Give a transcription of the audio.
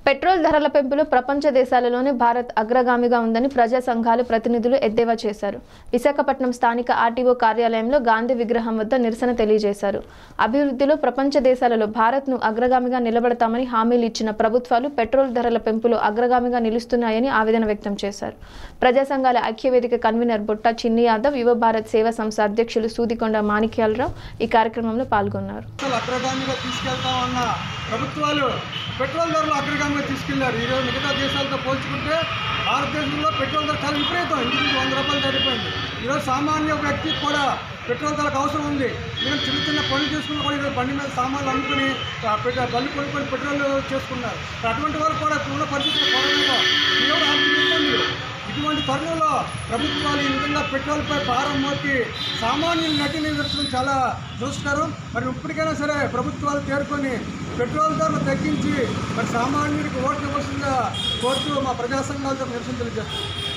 petrol ధరల పెంపులో ప్రపంచ దేశాలలోనే భారత్ అగ్రగామిగా ఉందని ప్రజా సంఘాలు ప్రతినిధులు ఎద్దేవా చేశారు విశాఖపట్నం స్థానిక ఆర్టీఓ కార్యాలయంలో గాంధీ విగ్రహం వద్ద నిరసన తెలియజేశారు అభివృద్ధిలో ప్రపంచ దేశాలలో భారత్ను అగ్రగామిగా నిలబడతామని హామీలు ఇచ్చిన ప్రభుత్వాలు పెట్రోల్ ధరల పెంపులో అగ్రగామిగా నిలుస్తున్నాయని ఆవేదన వ్యక్తం చేశారు ప్రజా సంఘాల ఐక్యవేదిక కన్వీనర్ బుట్ట చిన్ని యాదవ్ యువ భారత్ సేవా సంస్థ అధ్యక్షులు సూదికొండ మాణిక్యాలరావు ఈ కార్యక్రమంలో పాల్గొన్నారు అసలు అగ్రగామిగా తీసుకెళ్తామన్న ప్రభుత్వాలు పెట్రోల్ ధరలు అగ్రగామిగా తీసుకెళ్లారు ఈరోజు మిగతా దేశాలతో పోల్చుకుంటే భారతదేశంలో పెట్రోల్ ధర చాలా విపరీతం ఇంటికి వంద రూపాయలు సరిపోయింది ఈరోజు సామాన్య వ్యక్తికి కూడా పెట్రోల్ ధరకు అవసరం ఉంది ఎందుకంటే చిన్న చిన్న పనులు చేసుకున్న కూడా ఈరోజు బండి మీద సామాన్లు అమ్ముకుని ఆ, పెట్రోల్ బళ్ళు కొనుక్కొని పెట్రోల్ చేసుకున్నారు అటువంటి వారు కూడా ఇప్పుడున్న పరిస్థితుల్లో కరోనాలో తీవ్ర ఆర్థిక ఇబ్బందులు ఇటువంటి తరుణంలో ప్రభుత్వాలు ఈ విధంగా పెట్రోల్పై భారం మోపి సామాన్యుల నటి నిదర్శనం చాలా దురస్కరం మరి ఇప్పటికైనా సరే ప్రభుత్వాలు తేరుకొని పెట్రోల్ ధరలు తగ్గించి మరి సామాన్యుడికి ఓట్లు ఇవ్వాల్సిందిగా కోరుతూ మా ప్రజా సంఘాలతో నిరసన తెలియజేస్తాం